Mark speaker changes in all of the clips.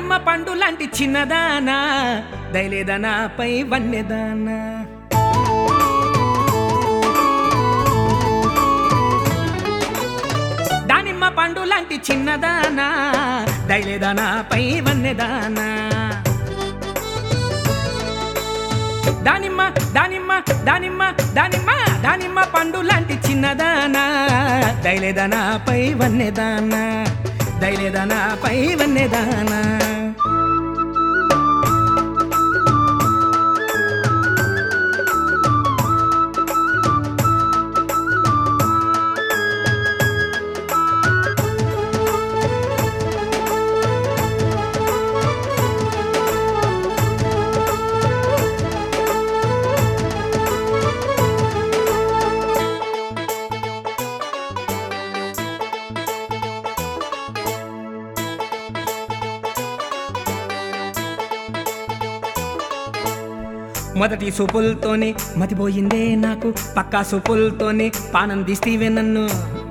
Speaker 1: దానిమ్మ పండు లాంటి చిన్నదానా దయలేదనాపై వన్నెదానా దానిమ్మ పండు లాంటి చిన్నదానా దయలేదనాపై వన్నెదానా దానిమ్మ దానిమ్మ దానిమ్మ దానిమ్మ దానిమ్మ పండు లాంటి చిన్నదానా దయలేదనాపై వన్నెదానా దయలేదనాపై వన్నెదానా మొదటి సూపులతోనే మతిపోయిందే నాకు పక్కా సూపులతోనే పానం తీస్తీవే నన్ను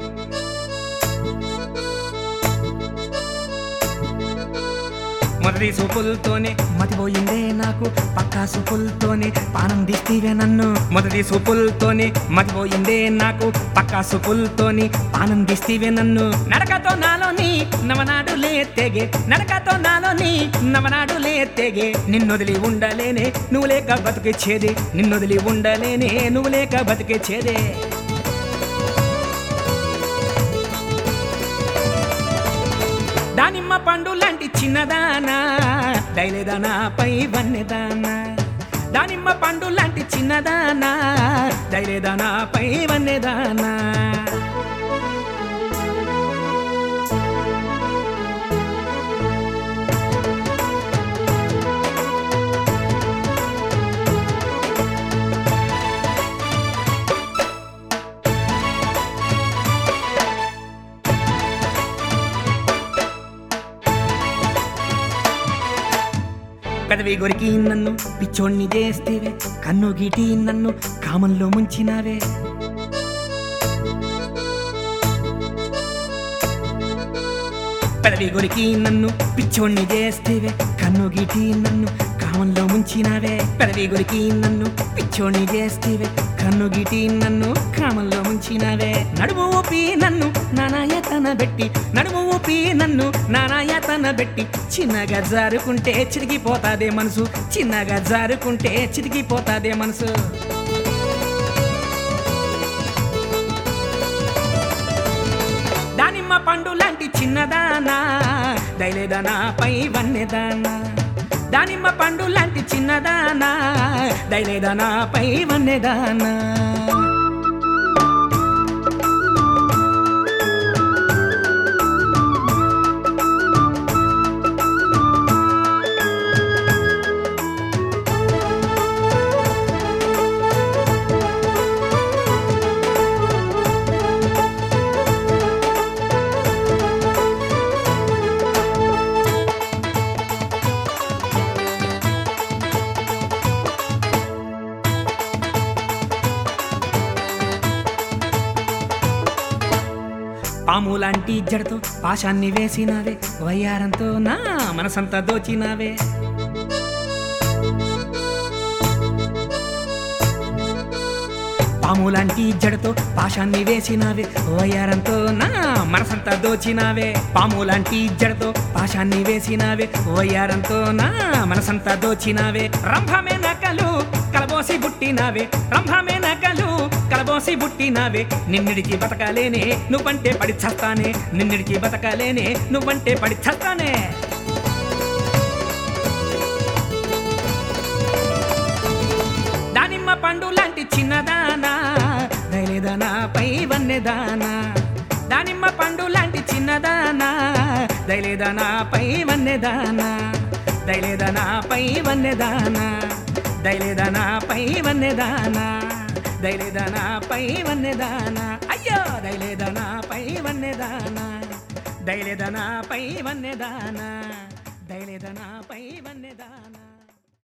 Speaker 1: మొదటి సూపులతోనే మతిపోయిందే నాకు పక్కా సూపులతోనే పానం తీస్తీవే నన్ను మొదటి సూపులతోనే మతిపోయిందే నాకు పక్కా సూపులతోనే పానం తీస్తీవే నన్ను నడకతో నాలోని నవనాడులే తెగే నడకతో నాలోని నవనాడులే తెగే నిన్నొదిలి ఉండలేనే నువ్వు లేక బతికిచ్చేది నిన్నొదిలి ఉండలేనే నువ్వు లేక బతికిచ్చేదే దానిమ్మ పండు లాంటి చిన్నదానా దైలేదానాపై వన్నెదానా దానిమ్మ పండు లాంటి చిన్నదానా దైలేదానాపై వన్నెదానా పెదవి గొరికి నన్ను పిచ్చోణ్ణి చేస్తేవే కన్ను గీటి నన్ను కామంలో ముంచినావే పెదవి గొరికి నన్ను పిచ్చోణ్ణి చేస్తేవే కన్ను గీటి నన్ను కామంలో ముంచినావే పెదవి గొరికి నన్ను పిచ్చోణ్ణి చేస్తేవే కన్ను గీటి నన్ను కామంలో ముంచినావే నడుము ఊపి నన్ను నానాయతన పెట్టి నడుము ఊపి నన్ను నానాయతన పెట్టి చిన్నగా జారుకుంటే చిరిగిపోతాదే మనసు చిన్నగా జారుకుంటే చిరిగిపోతాదే మనసు దానిమ్మ పండు లాంటి చిన్నదానా దైలేదనాపై వన్నెదానా దానిమ్మ పండు లాంటి చిన్నదానా దైలేదనాపై వన్నెదానా పాము లాంటి జడతో పాశాన్ని వేసినావే వయ్యారంతో నా మనసంతా దోచినావే పాము లాంటి జడతో పాశాన్ని వేసినావే వయ్యారంతో నా మనసంతా దోచినావే పాము లాంటి జడతో పాశాన్ని వేసినావే వయ్యారంతో నా మనసంతా దోచినావే రంభమే నకలు కలబోసి బుట్టినావే రంభమే నకలు కలబోసి బుట్టినావే నిన్నిడికి బతకలేనే నువ్వంటే పడి చస్తానే నిన్నిడికి బతకలేనే నువ్వంటే పడి చస్తానే దానిమ్మ పండు లాంటి చిన్నదానా దయలేదనాపై వన్నెదానా దానిమ్మ పండు లాంటి చిన్నదానా దయలేదనాపై వన్నెదానా దయలేదనాపై వన్నెదానా దయలేదనాపై వన్నెదానా దయలేదనాపై వన్నెదానా అయ్యో దయలేదనాపై వన్నెదానా దయలేదనాపై వన్నెదానా దయలేదనాపై వన్నెదానా